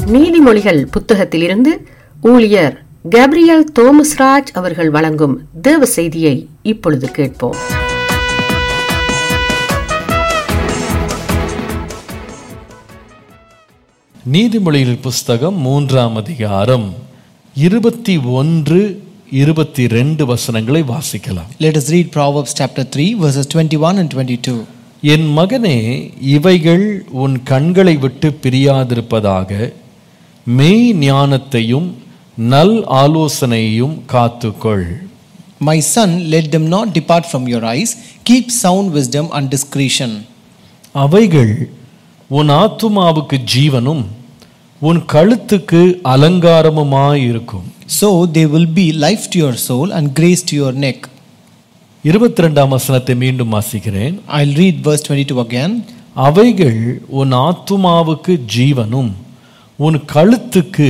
நீதிமொழிகள் புத்தகத்திலிருந்து ஊழியர் கேப்ரியல் தோமஸ்ராஜ் அவர்கள் வழங்கும் தேவ செய்தியை இப்பொழுது கேட்போம் நீதிமொழிகள் புஸ்தகம் மூன்றாம் அதிகாரம் இருபத்தி ஒன்று இருபத்தி ரெண்டு வசனங்களை வாசிக்கலாம் Let us read Proverbs chapter 3, verses 21 and 22. என் மகனே இவைகள் உன் கண்களை விட்டு பிரியாதிருப்பதாக மெய் ஞானத்தையும் நல் ஆலோசனையையும் காத்துக்கொள் My son, let them not depart from your eyes. Keep sound wisdom and discretion. அவைகள் உன் ஆத்துமாவுக்கு ஜீவனும் உன் கழுத்துக்கு அலங்காரமுமாயிருக்கும் So they will be life to your soul and grace to your neck. இருபத்தி ரெண்டாம் வசனத்தை மீண்டும் வாசிக்கிறேன் I'll read verse 22 again. அவைகள் உன் ஆத்துமாவுக்கு ஜீவனும் உன் கழுத்துக்கு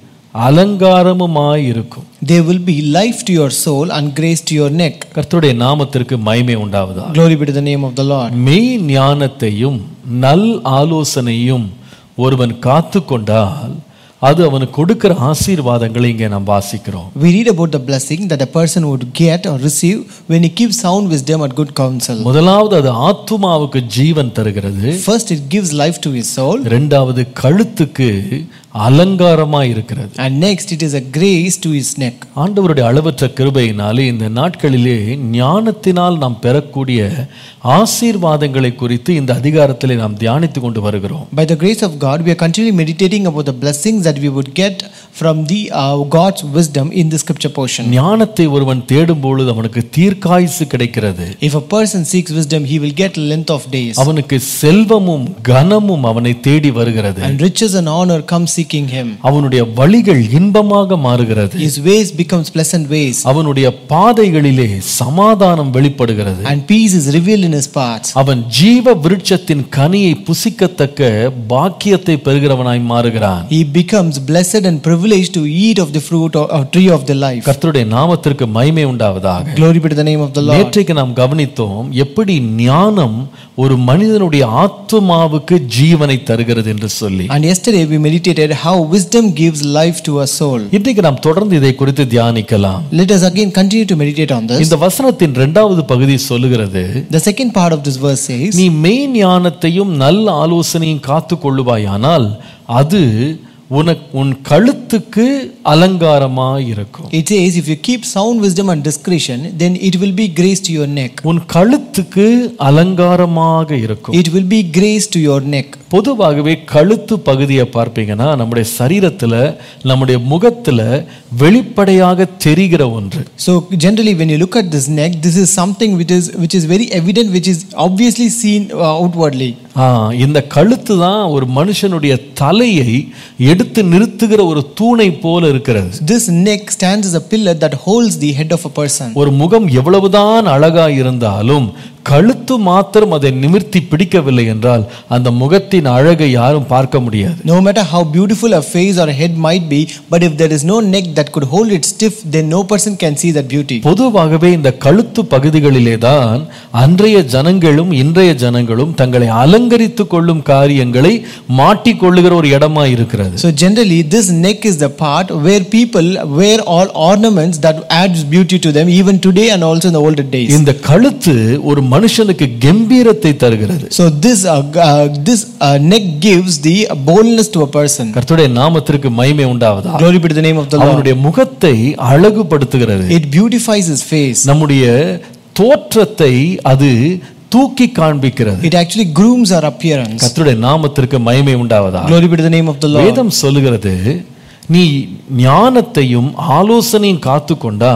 அலங்காரமுமாயிருக்கும் They will be life to your soul and grace to your neck. கர்த்தருடைய நாமத்திற்கு மகிமை உண்டாவதா Glory be to the name of the Lord. மெய் ஞானத்தையும் நல் ஆலோசனையும் ஒருவன் காத்து கொண்டால் அது அவனுக்கு கொடுக்கிற ஆசீர்வாதங்களை இங்கே நாம் வாசிக்கிறோம் We read about the blessing that a person would get or receive when he keeps sound wisdom and good counsel. முதலாவது அது ஆத்துமாவுக்கு ஜீவன் தருகிறது First, it gives life to his soul, இரண்டாவது கழுத்துக்கு அலங்காரமா இருக்கிறது and next, it is a grace to his neck. ஆண்டவருடைய அளவற்ற கிருபையினாலே இந்த நாட்களிலே ஞானத்தினால் நாம் பெறக்கூடிய ஆசீர்வாதங்களை குறித்து இந்த அதிகாரத்திலே நாம் தியானித்து கொண்டு வருகிறோம் By the grace of God, we are continually meditating about the blessings that we would get from the uh, God's wisdom in the scripture portion. ஞானத்தை ஒருவன் தேடும் பொழுது அவனுக்கு தீர்க்காயுசு கிடைக்கிறது If a person seeks wisdom, he will get length of days, அவனுக்கு செல்வமும் கனமும் அவனை தேடி வருகிறது and riches and honor come seeking him. அவனுடைய வழிகள் இன்பமாக மாறுகிறது His ways becomes pleasant ways, அவனுடைய பாதைகளிலே சமாதானம் வெளிப்படுகிறது and peace is revealed in his paths. அவன் ஜீவ விருட்சத்தின் கனியை புசிக்கத்தக்க பாக்கியத்தை பெறுகிறவனாய் மாறுகிறான் He becomes blessed and privileged to eat of the fruit of, of tree of the life. கர்த்தருடைய நாமத்திற்கு மகிமை உண்டாவதாக Glory be to the name of the Lord. நேற்றைக்கு நாம் கவனித்தோம் எப்படி ஞானம் ஒரு மனிதனுடைய ஆத்துமாவுக்கு ஜீவனை தருகிறது என்று சொல்லி And yesterday we meditated how wisdom gives life to a soul. இன்றைக்கு நாம் தொடர்ந்து இதை குறித்து தியானிக்கலாம் Let us again continue to meditate on this. இந்த வசனத்தின் இரண்டாவது பகுதி சொல்லுகிறது The second part of this verse says, நீ மெய் ஞானத்தையும் நல்ல ஆலோசனையும் காத்து கொள்ளுவாயானால் அது உனக்கு உன் கழுத்துக்கு அலங்காரமா இருக்கும் It says, if you keep sound wisdom and discretion, then it will be grace to your neck. உன் கழுத்துக்கு அலங்காரமாக இருக்கும் It will be grace to your neck. பொதுவாகவே கழுத்து பகுதியை பார்ப்பீங்கன்னா நம்முடைய சரீரத்துல நம்முடைய முகத்துல வெளிப்படையாக தெரிகிற ஒன்று So generally, when you look at this neck, this is something which is which is very evident, which is obviously seen uh, outwardly. ஆ, இந்த கழுத்து தான் ஒரு மனுஷனுடைய தலையை எடுத்து நிறுத்துகிற ஒரு தூணை போல இருக்கிறது This neck stands as a pillar that holds the head of a person. ஒரு முகம் எவ்வளவுதான் அழகா இருந்தாலும் கழுத்து மாத்திரம் அதை நிமிர்த்தி பிடிக்கவில்லை என்றால் அந்த முகத்தின் அழகை யாரும் பார்க்க முடியாது No matter how beautiful a face or a head might be, but if there is no neck that could hold it stiff, then no person can see that beauty. பொதுவாகவே இந்த கழுத்து பகுதிகளிலே தான் அன்றைய ஜனங்களும் இன்றைய ஜனங்களும் தங்களை அலங்கரித்துக் கொள்ளும் காரியங்களை மாட்டிக்கொள்ளுகிற ஒரு இடமா இருக்கிறது So generally, this neck is the part where people wear all ornaments that adds beauty to them, even today and also in the older days. இந்த கழுத்து ஒரு மனுஷனுக்கு கம்பீரத்தை தருகிறது So this uh, g- uh, this uh, neck gives the boldness to a person. கர்த்தருடைய நாமத்திற்கு மகிமை உண்டாவதா Glory be to the name of the Lord. அவனுடைய முகத்தை அழகுபடுத்துகிறது It beautifies his face. நம்முடைய தோற்றத்தை அது தூக்கி காண்பிக்கிறது It actually grooms our appearance. கர்த்தருடைய நாமத்திற்கு மகிமை உண்டாவதா Glory be to the name of the Lord. வேதம் சொல்லுகிறது நீ ஞானத்தையும் ஆலோசனையும் காத்துக்கொண்டா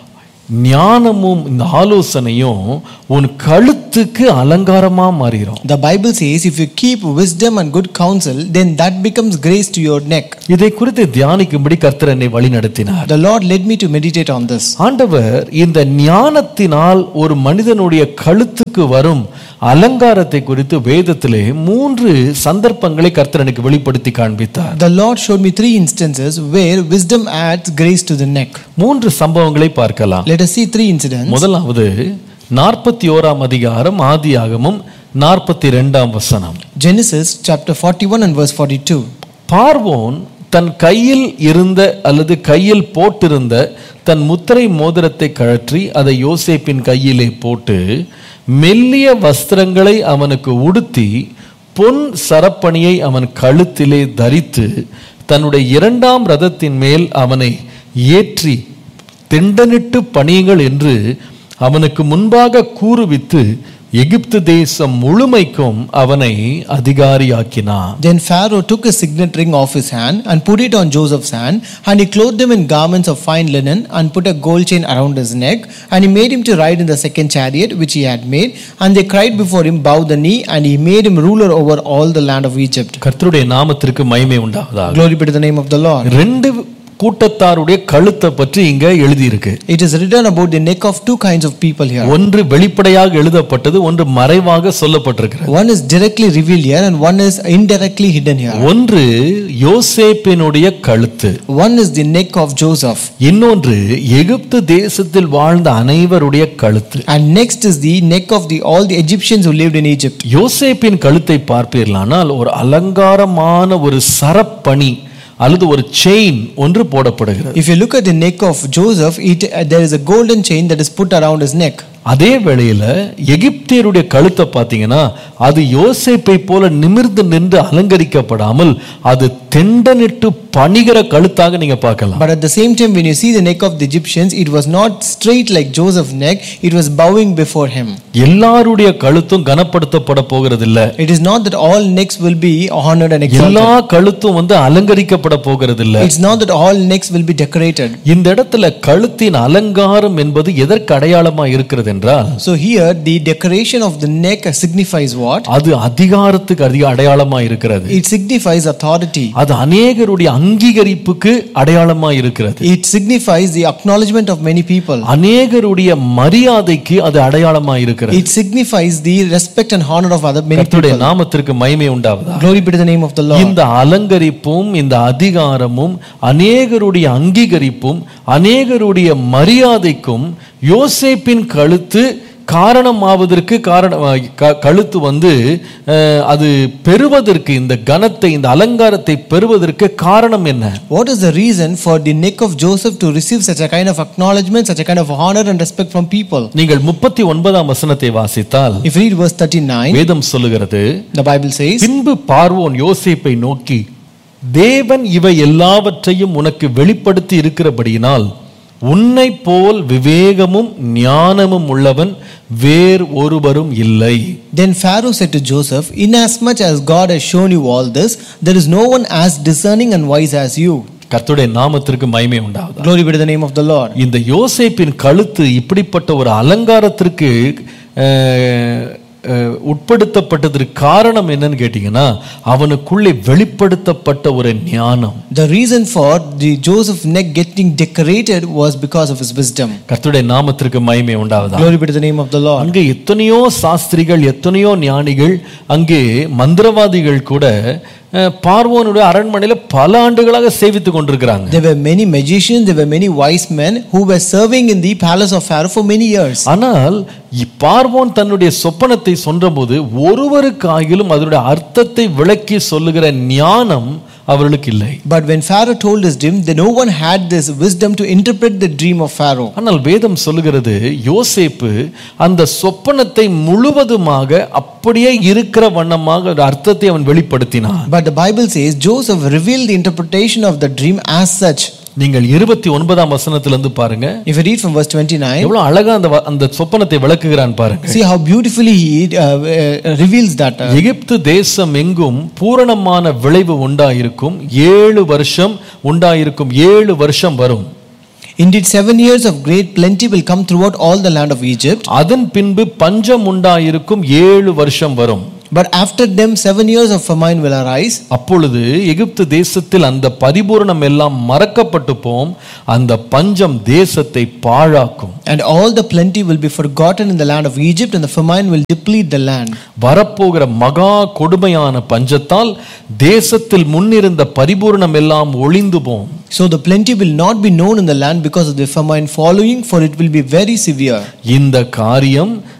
ஞானமும் இந்த ஆலோசனையும் உன் கழுத்துக்கு அலங்காரமா மாறிடும் The Bible says, if you keep wisdom and good counsel, then that becomes grace to your neck. இதை குறித்து தியானிக்கும்படி கர்த்தர் என்னை வழி நடத்தினார் The Lord led me to meditate on this. ஆண்டவர் இந்த ஞானத்தினால் ஒரு மனிதனுடைய கழுத்துக்கு வரும் அலங்காரத்தை குறித்து வேதத்திலே மூன்று சந்தர்ப்பங்களை கர்த்தர் எனக்கு வெளிப்படுத்தி காண்பித்தார் The Lord showed me three instances where wisdom adds grace to the neck. மூன்று சம்பவங்களை பார்க்கலாம் Let us see three incidents. முதலாவது நாற்பத்தி ஓராம் அதிகாரம் ஆதியாகமும் நாற்பத்தி ரெண்டாம் வசனம் Genesis chapter 41 and verse 42. பார்வோன் தன் கையில் இருந்த அல்லது கையில் போட்டிருந்த தன் முத்திரை மோதிரத்தை கழற்றி அதை யோசேப்பின் கையிலே போட்டு மெல்லிய வஸ்திரங்களை அவனுக்கு உடுத்தி பொன் சரப்பணியை அவன் கழுத்திலே தரித்து தன்னுடைய இரண்டாம் ரதத்தின் மேல் அவனை ஏற்றி திண்டனிட்டு பணியுங்கள் என்று அவனுக்கு முன்பாக கூறுவித்து எகிப்து தேசம் முழுமைக்கும் அவனை அதிகாரியாக்கினான் Then Pharaoh took a signet ring off his hand and put it on Joseph's hand, and he clothed him in garments of fine linen and put a gold chain around his neck, and he made him to ride in the second chariot which he had made. And they cried before him, Bow the knee, and he made him ruler over all the land of Egypt. கர்த்தருடைய நாமத்திற்கு மகிமை உண்டாவதாக Glory be to the name of the Lord. ரெண்டு கூட்டத்தாருடைய கழுத்தை பற்றி இங்க எழுதியிருக்கு It is written about the neck of two kinds of people here. ஒன்று வெளிப்படையாக எழுதப்பட்டது ஒன்று மறைவாக சொல்லப்பட்டிருக்கிறது One is directly revealed here, and one is indirectly hidden here. ஒன்று யோசேப்பினுடைய கழுத்து One is the neck of Joseph, இன்னொன்று எகிப்து தேசத்தில் வாழ்ந்த அனைவருடைய கழுத்து and next is the neck of the all the Egyptians who lived in Egypt. யோசேப்பின் கழுத்தை பார்ப்பீர்களானால் ஒரு அலங்காரமான ஒரு சரப்பணி அல்லது ஒரு செயின் ஒன்று போடப்படுகிறது If you look at the neck of Joseph, it, uh, there is a golden chain that is put around his neck. அதே வேளையில எகிப்தியருடைய கழுத்தை பார்த்தீங்கன்னா அது யோசேப்பை போல நிமிர்ந்து நின்று அலங்கரிக்கப்படாமல் அது தெண்டனிட்டு பணிகிற கழுத்தாக நீங்க பார்க்கலாம் But at the same time, when you see the neck of the Egyptians, it was not straight like Joseph's neck, it was bowing before him. எல்லாருடைய கழுத்தும் கனப்படுத்தப்பட போகிறதில்ல It is not that all necks will be honored and எல்லா exalted. கழுத்தும் வந்து அலங்கரிக்கப்பட போகிறதில்ல It's not that all necks will be decorated. இந்த இடத்துல கழுத்தின் அலங்காரம் என்பது எதற்கு அடையாளமா இருக்கிறது என்றால் So here, the decoration of the neck signifies what? அது அதிகாரத்துக்கு அதிக அடையாளமா இருக்கிறது It signifies authority. அது அநேகருடைய அங்கீகரிப்புக்கு அடையாளமா இருக்கிறது It signifies the acknowledgement of many people. அநேகருடைய மரியாதைக்கு அது அடையாளமா இருக்கிறது It signifies the respect and honor of other many கர்த்தருடைய people. நாமத்திற்கு மகிமை உண்டாவதா Glory be to the name of the Lord. இந்த அலங்கரிப்பும் இந்த அதிகாரமும் அநேகருடைய அங்கீகரிப்பும் அநேகருடைய மரியாதைக்கும் யோசேப்பின் கழுத்து காரணமாவதற்கு காரணம் க- கழுத்து வந்து அஹ், அது பெறுவதற்கு இந்த கனத்தை இந்த அலங்காரத்தை பெறுவதற்கு காரணம் என்ன What is the reason for the neck of Joseph to receive such a kind of acknowledgement, such a kind of honor and respect from people? நீங்கள் முப்பத்தி ஒன்பதாம் வசனத்தை வாசித்தால் If you read verse 39, வேதம் சொல்லுகிறது the Bible says, பின்பு பார்வோன் யோசேப்பை நோக்கி தேவன் இவை எல்லாவற்றையும் உனக்கு வெளிப்படுத்தி இருக்கிறபடியினால் உன்னை போல் விவேகமும் ஞானமும் உள்ளவன் வேர் ஒருவரும் இல்லை Then Pharaoh said to Joseph, Inasmuch as God has shown you all this, there is no one as discerning and wise as you. கர்த்தருடைய நாமத்திற்கு மகிமை உண்டாவதா Glory be to the name of the Lord. இந்த யோசேப்பின் கழுத்து இப்படிப்பட்ட ஒரு அலங்காரத்திற்கு அஹ், அஹ், உட்படுத்தப்பட்டதற்கு காரணம் என்னன்னு கேட்டீங்கன்னா அவனுக்குள்ளே வெளிப்படுத்தப்பட்ட ஒரு ஞானம் The reason for the Joseph neck getting decorated was because of his wisdom. கர்த்தருடைய நாமத்திற்கு மகிமை உண்டாவதா Glory be to the name of the Lord. அங்கே எத்தனையோ சாஸ்திரிகள் எத்தனையோ ஞானிகள் அங்கே மந்திரவாதிகள் கூட அஹ், பார்வோனுடைய அரண்மனையில பல ஆண்டுகளாக சேவித்துக் கொண்டிருக்கிறாங்க There were many magicians, there were many wise men who were serving in the palace of Pharaoh for many years. ஆனால் இ- பார்வோன் தன்னுடைய சொப்பனத்தை சொன்னபோது ஒருவருக்காகிலும் அதனுடைய அர்த்தத்தை விளக்கி சொல்லுகிற ஞானம் அவர்களுக்கு இல்லை But when Pharaoh told his dream, then no one had this wisdom to interpret the dream of Pharaoh. ஆனால் வேதம் சொல்லுகிறது யோசேப்பு அந்த சொப்பனத்தை முழுவதுமாக அப்படியே இருக்கிற வண்ணமாக ஒரு அர்த்தத்தை அவன் வெளிப்படுத்தினான் But the Bible says Joseph revealed the interpretation of the dream as such. நீங்கள் இருபத்தி ஒன்பதாம் வசனத்திலிருந்து பாருங்க If you read from verse 29, எவ்வளவு அழகா அந்த வ- அந்த சொப்பனத்தை விளக்குகிறான் பாருங்க see how beautifully he uh, uh, reveals that. uh, எகிப்து தேசம் எங்கும் பூரணமான விளைவு உண்டாயிருக்கும் ஏழு வருஷம் உண்டாயிருக்கும் ஏழு வருஷம் வரும் Indeed, seven years of great plenty will come throughout all the land of Egypt. அதன் பின்பு பஞ்சம் உண்டாயிருக்கும் ஏழு வருஷம் வரும் But after them, seven years of famine will arise. அப்பொழுது எகிப்து தேசத்தில் அந்த பரிபூரணம் எல்லாம் மறக்கப்பட்டு போம் அந்த பஞ்சம் தேசத்தை பாழாக்கும் And all the plenty will be forgotten in the land of Egypt, and the famine will deplete the land. வரப்போகிற மகா கொடுமையான பஞ்சத்தால் தேசத்தில் முன்னிருந்த பரிபூரணம் எல்லாம் ஒளிந்து போம் So the plenty will not be known in the land because of the famine following, for it will be very severe. இந்த காரியம்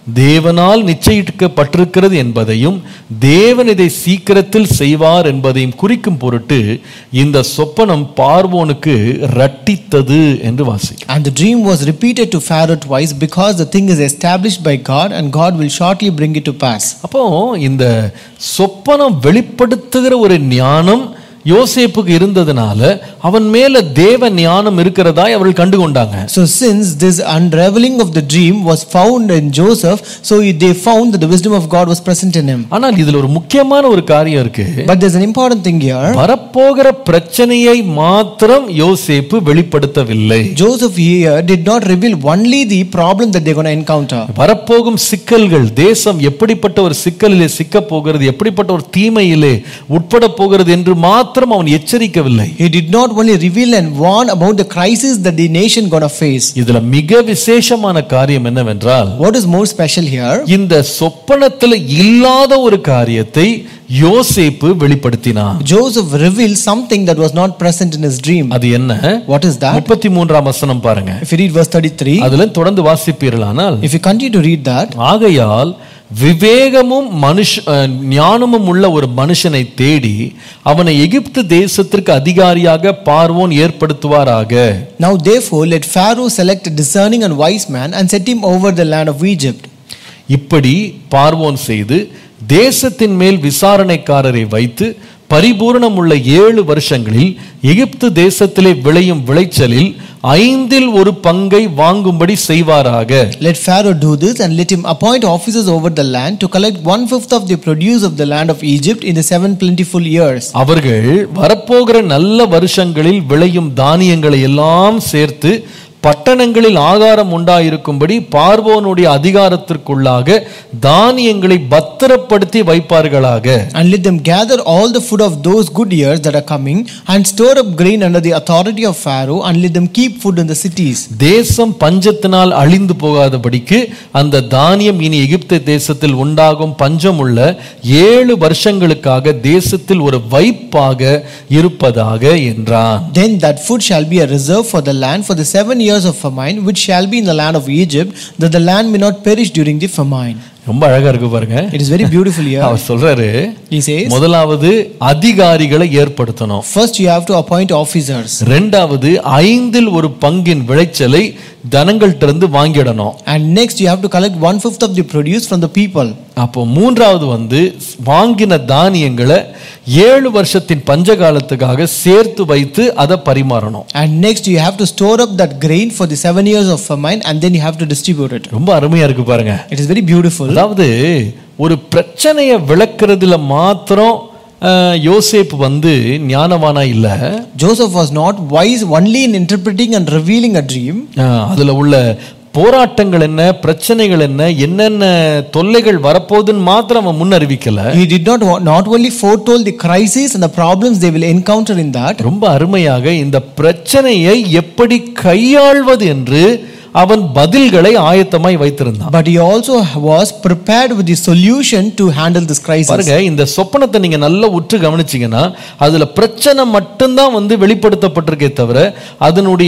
தேவனால் நிச்சயிக்கப்பட்டிருக்கிறது என்பதையும் தேவன் இதை சீக்கிரத்தில் செய்வார் என்பதையும் குறிக்கும் பொருட்டு இந்த சொப்பனம் பார்வோனுக்கு ரட்டித்தது என்று வாசிக்கும் And the dream was repeated to Pharaoh twice because the thing is established by God and God will shortly bring it to pass. அப்போ இந்த சொப்பனம் வெளிப்படுத்துகிற ஒரு ஞானம் யோசேப்புக்கு இருந்ததுனால அவன் மேல தேவ ஞானம் இருக்கிறதாய் அவர்கள் கண்டு கொண்டாங்க So, since this unraveling of the dream was found in Joseph, so they found that the wisdom of God was present in him. ஆனால் இதுல ஒரு முக்கியமான ஒரு காரியம் இருக்கு But there's an important thing here. வரப்போகிற பிரச்சனையை மாத்திரம் யோசேப்பு வெளிப்படுத்தவில்லை Joseph here did not reveal only the problem that they're going to encounter. வரப்போகும் சிக்கல்கள் தேசம் எப்படிப்பட்ட ஒரு சிக்கலிலே சிக்க போகிறது எப்படிப்பட்ட ஒரு தீமையிலே உட்பட போகிறது என்று மாத்திரம் அவன் எச்சரிக்கவில்லை He did not only reveal and warn about the crisis that the nation gonna face. இதுல மிக விசேஷமான காரியம் என்னவென்றால் What is more special here? இந்த சொப்பனத்துல இல்லாத ஒரு காரியத்தை யோசேப்பு வெளிப்படுத்தினான் Joseph revealed something that was not present in his dream. அது என்ன What is that? முப்பத்தி மூன்றாம் வசனம் பாருங்க If you read verse 33, அதுல தொடர்ந்து வாசிப்பீர்களானால் if you continue to read that, ஆகையால் விவேகமும் மனுஷ அஹ், ஞானமும் உள்ள ஒரு மனுஷனை தேடி அவனை எகிப்து தேசத்திற்கு அதிகாரியாக பார்வோன் ஏற்படுத்துவாராக now therefore let Pharaoh select a discerning and wise man and set him over the land of Egypt. இப்படி பார்வோன் செய்து தேசத்தின் மேல் விசாரணைக்காரரை வைத்து பரிபூரணமுள்ள ஏழு வருஷங்களில் எகிப்து தேசத்திலே விளையும் விளைச்சலில் ஐந்தில் ஒரு பங்கை வாங்கும்படி செய்வாராக Let Pharaoh do this and let him appoint officers over the land to collect one fifth of the produce of the land of Egypt in the seven plentiful years. அவர்கள் வரப்போகிற நல்ல வருஷங்களில் விளையும் தானியங்களை எல்லாம் சேர்த்து பட்டணங்களில் ஆகாரம் உண்டாயிருக்கும்படி பார்வோனுடைய அதிகாரத்திற்குள்ளாக தானியங்களை பத்திரப்படுத்தி வைப்பார்களாக And let them gather all the food of those good years that are coming and store up grain under the authority of Pharaoh and let them keep food in the cities. தேசம் பஞ்சத்தினால் அழிந்து போகாதபடிக்கு அந்த தானியம் இனி எகிப்து தேசத்தில் உண்டாகும் பஞ்சம் உள்ள ஏழு வருஷங்களுக்காக தேசத்தில் ஒரு வைப்பாக இருப்பதாக என்றான் Then that food shall be a reserve for the land for the seven years of famine, which shall be in the land of Egypt, that the land may not perish during the famine. ரொம்ப அழகா இருக்கு பாருங்க It is very beautiful here. அவர் சொல்றாரு He says, முதலாவது அதிகாரிகளை ஏற்படுத்தணும் First you have to appoint officers, ரெண்டாவது ஐந்தில் ஒரு பங்கின் விளைச்சலை தனங்கள்ட்ட வாங்கிடணும் and next you have to collect one fifth of the produce from the people. அப்போ மூன்றாவது வந்து வாங்கின தானியங்களை ஏழு வருஷத்தின் பஞ்ச காலத்துக்காக சேர்த்து வைத்து அதை பரிமாறணும் And next you have to store up that grain for the seven years of famine, and then you have to distribute it. ரொம்ப அருமையா இருக்கு பாருங்க It is very beautiful. அதாவது ஒரு பிரச்சனையை விளக்குறதுல மாத்திரம் அஹ், யோசேப்பு வந்து ஞானவானா இல்ல Joseph was not wise only in interpreting and revealing a dream. அஹ், அதுல உள்ள போராட்டங்கள் என்ன பிரச்சனைகள் என்ன என்னென்ன தொல்லைகள் வரப்போகுதுன்னு மாத்திரம் அவன் முன்னறிவிக்கல He did not not only foretold the crisis and the problems they will encounter in that, ரொம்ப அருமையாக இந்த பிரச்சனையை எப்படி கையாள்வது என்று அவன் பதில்களை ஆயத்தமாய் வைத்திருந்தான் but he also was prepared with the solution to handle this crisis. பாருங்க இந்த சொப்பனத்தை நீங்க நல்லா உற்று கவனிச்சீங்கன்னா அதுல பிரச்சனை மட்டும்தான் வந்து வெளிப்படுத்தப்பட்டிருக்கே தவிர அதனுடைய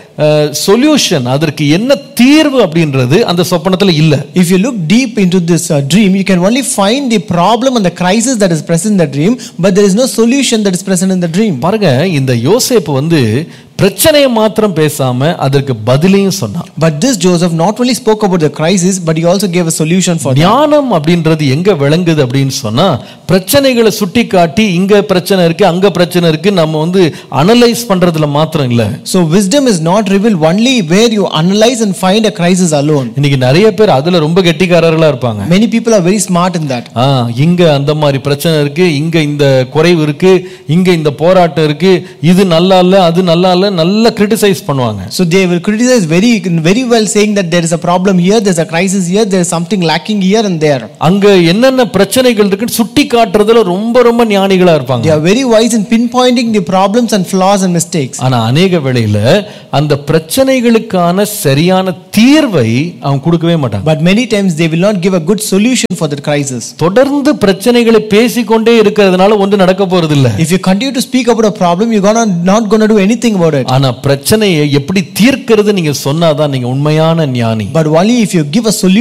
சொல்யூஷன் அதற்கு என்ன தீர்வு அப்படின்றது அந்த சொப்பனத்துல இல்ல If you look deep into this uh, dream, you can only find the problem and the crisis that is present in the dream, but there is no solution that is present in the dream. பாருங்க இந்த யோசேப்பு வந்து பிரச்சனையை மாத்திரம் பேசாம அதற்கு பதிலையும் சொன்னான் But this Joseph not only spoke about the crisis, but he also gave a solution for that. ஞானம் அப்படின்றது எங்க விளங்குது அப்படின்னு சொன்னா பிரச்சனைகளை சுட்டி காட்டி இங்க பிரச்சனை இருக்கு அங்க பிரச்சனை இருக்கு நம்ம வந்து அனலைஸ் பண்றதுல மாத்திரம் இல்ல So wisdom is not revealed only where you analyze and find a crisis alone. இன்னைக்கு நிறைய பேர் அதுல ரொம்ப கெட்டிக்காரர்களா இருப்பாங்க Many people are very smart in that. ஆ இங்க அந்த மாதிரி பிரச்சனை இருக்கு இங்க இந்த குறைவு இருக்கு இங்க இந்த போராட்டம் இருக்கு இது நல்லா இல்ல அது நல்லா இல்ல நல்லா கிரிட்டிசைஸ் பண்ணுவாங்க So they will criticize very, very well, saying that there is a problem here, there's a crisis here, there is something lacking here and there. அங்க என்னென்ன பிரச்சனைகள் இருக்குன்னு சுட்டி காட்டுறதுல ரொம்ப ரொம்ப ஞானிகளா They இருப்பாங்க are very wise in pinpointing the problems and flaws and mistakes. ஆனா அநேக வேளையில அந்த பிரச்சனைகளுக்கான சரியான தீர்வை அவன் கொடுக்கவே மாட்டாங்க But many times they will not give a good solution for that crisis. தொடர்ந்து பிரச்சனைகளை பேசிக்கொண்டே இருக்கிறதுனால ஒன்று நடக்க போறது இல்ல If you continue to speak about a problem, you're gonna not gonna do anything about it. ஆனா பிரச்சனையை எப்படி தீர்க்கிறது நீங்க சொன்னாதான் நீங்க உண்மையான ஞானி But only if you give a solution